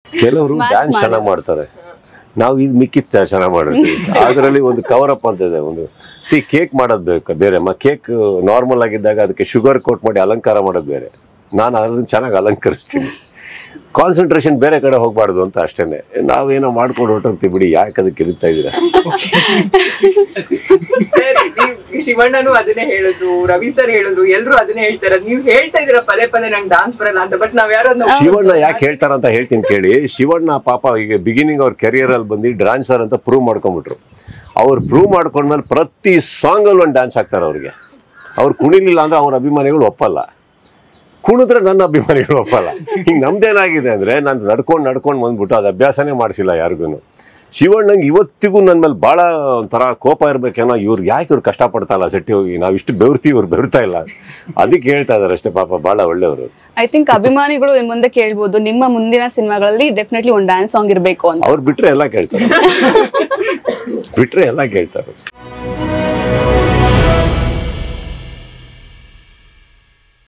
ಕೆಲವರು Match dance ಮಾಡಿ. ಚೆನ್ನಾಗಿ ಮಾಡ್ತಾರೆ ನಾವು ಇದು ಮಿಕ್ಕಿದ್ ಚೆನ್ನಾಗಿ ಮಾಡಿರ್ತೀವಿ ಅದರಲ್ಲಿ ಒಂದು ಕವರ್ ಅಪ್ ಅಂತ ಇದೆ ಒಂದು ಸಿ ಕೇಕ್ ಮಾಡೋದು ಬೇಕು ಬೇರೆ ಮ ಕೇಕ್ ನಾರ್ಮಲ್ ಆಗಿದ್ದಾಗ ಅದಕ್ಕೆ ಶುಗರ್ ಕೋಟ್ ಮಾಡಿ ಅಲಂಕಾರ ಮಾಡೋದು ಬೇರೆ ನಾನು ಅದನ್ನ ಚೆನ್ನಾಗಿ ಅಲಂಕರಿಸ್ತೀನಿ ಕಾನ್ಸಂಟ್ರೇಷನ್ ಬೇರೆ ಕಡೆ ಹೋಗ್ಬಾರ್ದು ಅಂತ ಅಷ್ಟೇನೆ ನಾವೇನೋ ಮಾಡ್ಕೊಂಡು ಹೊರಟಂತೀವಿ ಬಿಡಿ ಯಾಕೆ ಅದಕ್ಕೆ ಇರುತ್ತಾ ಇದ್ದೀರಾ ಸರ್ ನೀವ್ ಶಿವಣ್ಣನು ಅದನ್ನೇ ಹೇಳಿದ್ರು ರವಿ ಸರ್ ಹೇಳಿದ್ರು ಎಲ್ರು ಅದನ್ನೇ ಹೇಳ್ತಾರೆ ನೀವ್ ಹೇಳ್ತಾ ಇದೀರ ಪದೇ ಪದೇ ನಂಗೆ ಡಾನ್ಸ್ ಬರಲ್ಲ ಅಂತ ಬಟ್ ನಾವ್ ಯಾರೋ ಅದನ್ನ ಶಿವಣ್ಣ ಯಾಕೆ ಹೇಳ್ತಾರಂತ ಹೇಳ್ತೀನಿ ಕೇಳಿ ಶಿವಣ್ಣ ಪಾಪ ಈಗ ಬಿಗಿನಿಂಗ್ ಅವ್ರ ಕೆರಿಯರ್ ಅಲ್ಲಿ ಬಂದು ಡ್ಯಾನ್ಸರ್ ಅಂತ ಪ್ರೂವ್ ಮಾಡ್ಕೊಂಡ್ಬಿಟ್ರು ಅವ್ರು ಪ್ರೂವ್ ಮಾಡ್ಕೊಂಡ್ಮೇಲೆ ಪ್ರತಿ ಸಾಂಗ್ ಅಲ್ಲಿ ಒಂದು ಡ್ಯಾನ್ಸ್ ಹಾಕ್ತಾರೆ ಅವ್ರಿಗೆ ಅವ್ರು ಕುಣಿಲಿಲ್ಲ ಅಂದ್ರೆ ಅವ್ರ ಅಭಿಮಾನಿಗಳು ಒಪ್ಪಲ್ಲ ಕುಣಿದ್ರೆ ನನ್ನ ಅಭಿಮಾನಿಗಳು ಒಪ್ಪಲ್ಲ ಹಿಂಗ್ ನಮ್ದೇನಾಗಿದೆ ಅಂದ್ರೆ ನಾನು ನಡ್ಕೊಂಡು ನಡ್ಕೊಂಡು ಬಂದ್ಬಿಟ್ಟು ಅದು ಅಭ್ಯಾಸನೇ ಮಾಡಿಸಿಲ್ಲ ಯಾರಿಗೂ ಶಿವಣ್ಣಂಗೆ ಇವತ್ತಿಗೂ ನನ್ನ ಮೇಲೆ ಭಾಳ ಒಂಥರ ಕೋಪ ಇರ್ಬೇಕೇನೋ ಇವ್ರು ಯಾಕೆ ಇವ್ರು ಕಷ್ಟಪಡ್ತಾಯಿಲ್ಲ ಸೆಟ್ಟಿ ಹೋಗಿ ನಾವು ಇಷ್ಟು ಬೆವ್ರ್ತೀವಿ ಇವ್ರು ಬೆವ್ರ್ತಾ ಇಲ್ಲ ಅದಕ್ಕೆ ಹೇಳ್ತಾ ಇದಾರೆ ಅಷ್ಟೇ ಪಾಪ ಭಾಳ ಒಳ್ಳೆಯವರು ಐ ಥಿಂಕ್ ಅಭಿಮಾನಿಗಳು ಇನ್ ಮುಂದೆ ಕೇಳ್ಬೋದು ನಿಮ್ಮ ಮುಂದಿನ ಸಿನಿಮಾಗಳಲ್ಲಿ ಡೆಫಿನೆಟ್ಲಿ ಒಂದು ಡ್ಯಾನ್ಸ್ ಸಾಂಗ್ ಇರಬೇಕು ಅಂತ ಅವ್ರು ಬಿಟ್ರೆ ಎಲ್ಲ ಕೇಳ್ತಾರೆ ಬಿಟ್ರೆ ಎಲ್ಲ ಕೇಳ್ತಾರೆ